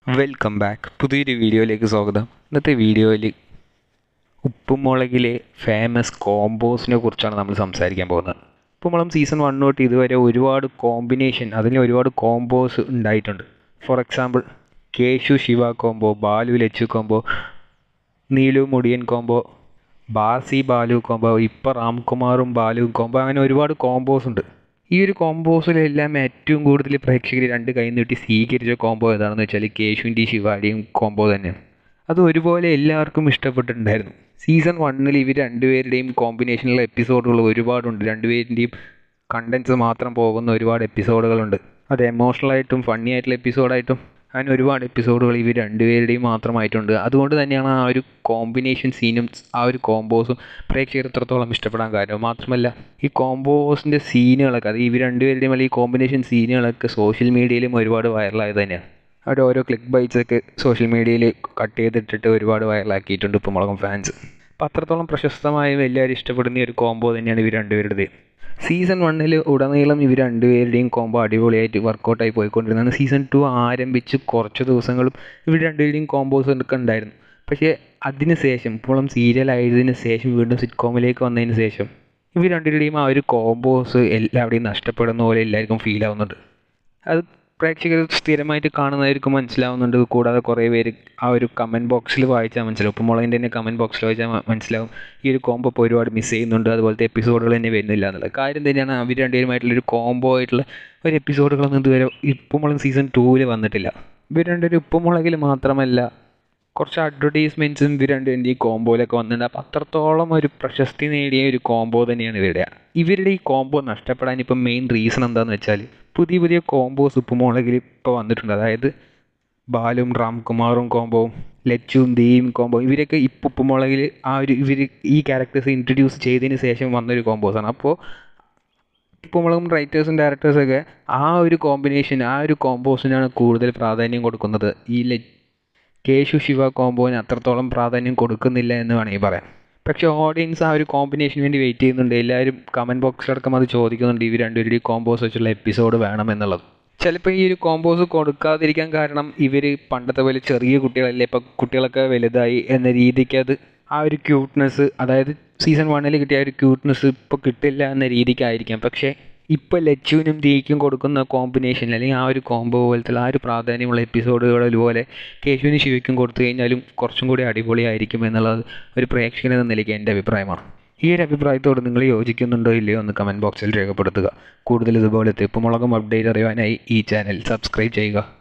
welcome back പുതിയൊരു വീഡിയോയിലേക്ക് സ്വാഗതം ഇന്നത്തെ വീഡിയോയിൽ ഉപ്പുമുളകിലെ ഫേമസ് കോംബോസിനെ കുറിച്ചാണ് നമ്മൾ സംസാരിക്കാൻ പോകുന്നത് ഉപ്പുമുളം സീസൺ വൺ തൊട്ട് ഇതുവരെ ഒരുപാട് കോമ്പിനേഷൻ അതിന് ഒരുപാട് കോംബോസ് ഉണ്ടായിട്ടുണ്ട് for example Keshu Shiva combo Balu Lachu combo Neelu Mudiyan combo Basi Balu combo ഇപ്പോൾ രാംകുമാറും ബാലു കോംബോ അങ്ങനെ ഒരുപാട് കോംബോസ് ഉണ്ട് ഈ ഒരു കോംബോസിലെല്ലാം ഏറ്റവും കൂടുതൽ പ്രേക്ഷകർ രണ്ട് കൈ നീട്ടി സ്വീകരിച്ച കോംബോ ഏതാണെന്ന് വെച്ചാൽ കേശുവിൻ്റെയും ശിവാടിയും കോംബോ തന്നെയാണ് അത് ഒരുപോലെ എല്ലാവർക്കും ഇഷ്ടപ്പെട്ടിട്ടുണ്ടായിരുന്നു സീസൺ വണ്ണിൽ ഇവർ രണ്ടുപേരുടെയും കോമ്പിനേഷനുള്ള എപ്പിസോഡുകൾ ഒരുപാടുണ്ട് രണ്ടുപേരിൻ്റെയും കണ്ടൻസ് മാത്രം പോകുന്ന ഒരുപാട് എപ്പിസോഡുകളുണ്ട് അത് എമോഷണലായിട്ടും ഫണ്ണി ആയിട്ടുള്ള എപ്പിസോഡായിട്ടും അങ്ങനെ ഒരുപാട് എപ്പിസോഡുകൾ ഇവർ രണ്ടുപേരുടെയും മാത്രമായിട്ടുണ്ട് അതുകൊണ്ട് തന്നെയാണ് ആ ഒരു കോമ്പിനേഷൻ സീനും ആ ഒരു കോംബോസും പ്രേക്ഷകർ എത്രത്തോളം ഇഷ്ടപ്പെടാൻ കാരണം മാത്രമല്ല ഈ കോംബോസിൻ്റെ സീനുകളൊക്കെ അത് ഇവർ രണ്ടുപേരുടെയും അല്ലെങ്കിൽ ഈ കോമ്പിനേഷൻ സീനുകളൊക്കെ സോഷ്യൽ മീഡിയയിലും ഒരുപാട് വൈറലായത് തന്നെയാണ് അവർ ഓരോ ക്ലിക്ക് ബൈറ്റ്സ് ഒക്കെ സോഷ്യൽ മീഡിയയിൽ കട്ട് ചെയ്തിട്ടിട്ട് ഒരുപാട് വൈറലാക്കിയിട്ടുണ്ട് ഇപ്പോൾ മുളകം ഫാൻസ് അപ്പോൾ അത്രത്തോളം പ്രശസ്തമായും എല്ലാവരും ഇഷ്ടപ്പെടുന്ന ഒരു കോംബോ തന്നെയാണ് ഇവർ രണ്ടുപേരുടെയും സീസൺ വണ്ണിൽ ഉടനീളം ഇവർ രണ്ടുപേരുടെയും കോംബോ അടിപൊളിയായിട്ട് വർക്കൗട്ടായി പോയിക്കൊണ്ടിരുന്നതാണ് സീസൺ ടു ആരംഭിച്ച് കുറച്ച് ദിവസങ്ങളും ഇവർ രണ്ടുപേരുടെയും കോംബോസ് ഒക്കെ ഉണ്ടായിരുന്നു പക്ഷേ അതിന് ശേഷം ഇപ്പോഴും സീരിയലായതിനു ശേഷം വീണ്ടും സിറ്റ്കോമിലേക്ക് വന്നതിന് ശേഷം ഇവർ രണ്ടുപേരുടെയും ആ ഒരു കോംബോസ് എല്ലാവരുടെയും നഷ്ടപ്പെടുന്ന പോലെ എല്ലാവർക്കും ഫീൽ ആവുന്നുണ്ട് അത് പ്രേക്ഷകർ സ്ഥിരമായിട്ട് കാണുന്നവർക്ക് മനസ്സിലാവുന്നുണ്ട് കൂടാതെ കുറേ പേര് ആ ഒരു കമൻറ്റ് ബോക്സിൽ വായിച്ചാൽ മനസ്സിലാവും ഉപ്പ് മുളകിൻ്റെ തന്നെ കമൻറ്റ് ബോക്സിൽ വായിച്ചാൽ മനസ്സിലാവും ഈ ഒരു കോംബോ ഇപ്പോൾ ഒരുപാട് മിസ് ചെയ്യുന്നുണ്ട് അതുപോലത്തെ എപ്പിസോഡുകൾ തന്നെ വരുന്നില്ല എന്നുള്ളത് കാര്യം തന്നെയാണ് അവർ രണ്ടുപേരുമായിട്ടുള്ള ഒരു കോംബോ ആയിട്ടുള്ള ഒരു എപ്പിസോഡുകളൊന്നും ഇതുവരെ ഉപ്പുമുളക് സീസൺ ടൂവിൽ വന്നിട്ടില്ല ഇവർ രണ്ടുപേരും ഉപ്പുമുളകിൽ മാത്രമല്ല കുറച്ച് അഡ്വർടൈസ്മെൻറ്റ്സും ഇവർ രണ്ടുപേരുടെ ഈ കോംബോയിലൊക്കെ വന്നിട്ടുണ്ട് അപ്പോൾ അത്രത്തോളം ഒരു പ്രശസ്തി നേടിയ ഒരു കോംബോ തന്നെയാണ് ഇവരുടെ ഇവരുടെ ഈ കോംബോ നഷ്ടപ്പെടാൻ ഇപ്പം മെയിൻ റീസൺ എന്താണെന്ന് വെച്ചാൽ പുതിയ പുതിയ കോംബോസ് ഉപ്പുമുളകിൽ ഇപ്പോൾ വന്നിട്ടുണ്ട് അതായത് ബാലും രാംകുമാറും കോംബോവും ലച്ചും ദീയും കോംബോ ഇവരൊക്കെ ഇപ്പോൾ ഉപ്പുമുളകിൽ ആ ഒരു ഇവർ ഈ ക്യാരക്ടേഴ്സ് ഇൻട്രൊഡ്യൂസ് ചെയ്തതിന് ശേഷം വന്നൊരു കോംബോസാണ് അപ്പോൾ ഉപ്പുമുളകും റൈറ്റേഴ്സും ഡയറക്ടേഴ്സൊക്കെ ആ ഒരു കോമ്പിനേഷൻ ആ ഒരു കോംബോസിനാണ് കൂടുതൽ പ്രാധാന്യം കൊടുക്കുന്നത് ഈ ലെ കേശു ശിവ കോംബോന് അത്രത്തോളം പ്രാധാന്യം കൊടുക്കുന്നില്ല എന്ന് വേണമെങ്കിൽ പറയാം പക്ഷേ ഓഡിയൻസ് ആ ഒരു കോമ്പിനേഷന് വേണ്ടി വെയിറ്റ് ചെയ്യുന്നുണ്ട് എല്ലാവരും കമൻറ്റ് ബോക്സിലടക്കം അത് ചോദിക്കുന്നുണ്ട് ഇവർ രണ്ടുപേരുടെയും കോംബോസ് വെച്ചുള്ള എപ്പിസോഡ് വേണമെന്നുള്ളത് ചിലപ്പോൾ ഈ ഒരു കോംബോസ് കൊടുക്കാതിരിക്കാൻ കാരണം ഇവർ പണ്ടത്തെ പോലെ ചെറിയ കുട്ടികളല്ലേ ഇപ്പോൾ കുട്ടികളൊക്കെ വലുതായി എന്ന രീതിക്ക് അത് ആ ഒരു ക്യൂട്ട്നെസ് അതായത് സീസൺ വണ്ണിൽ കിട്ടിയ ആ ഒരു ക്യൂട്ട്നെസ് ഇപ്പോൾ കിട്ടില്ല എന്ന രീതിക്കായിരിക്കാം പക്ഷേ ഇപ്പോൾ ലച്ചുവിനും ദീക്കും കൊടുക്കുന്ന കോമ്പിനേഷൻ അല്ലെങ്കിൽ ആ ഒരു കോംബോ പോലത്തെ ആ ഒരു പ്രാധാന്യമുള്ള എപ്പിസോഡുകൾ പോലെ കേശുവിനും ശിവയ്ക്കും കൊടുത്തു കഴിഞ്ഞാലും കുറച്ചും കൂടി അടിപൊളിയായിരിക്കും എന്നുള്ളത് ഒരു പ്രേക്ഷകൻ എന്ന നിലയ്ക്ക് എൻ്റെ അഭിപ്രായമാണ് ഈ ഒരു അഭിപ്രായത്തോട് നിങ്ങൾ യോജിക്കുന്നുണ്ടോ ഇല്ലയോ എന്ന് കമൻറ്റ് ബോക്സിൽ രേഖപ്പെടുത്തുക കൂടുതൽ ഇതുപോലത്തെ ഉപ്പുമുളകും അപ്ഡേറ്റ് അറിയാനായി ഈ ചാനൽ സബ്സ്ക്രൈബ് ചെയ്യുക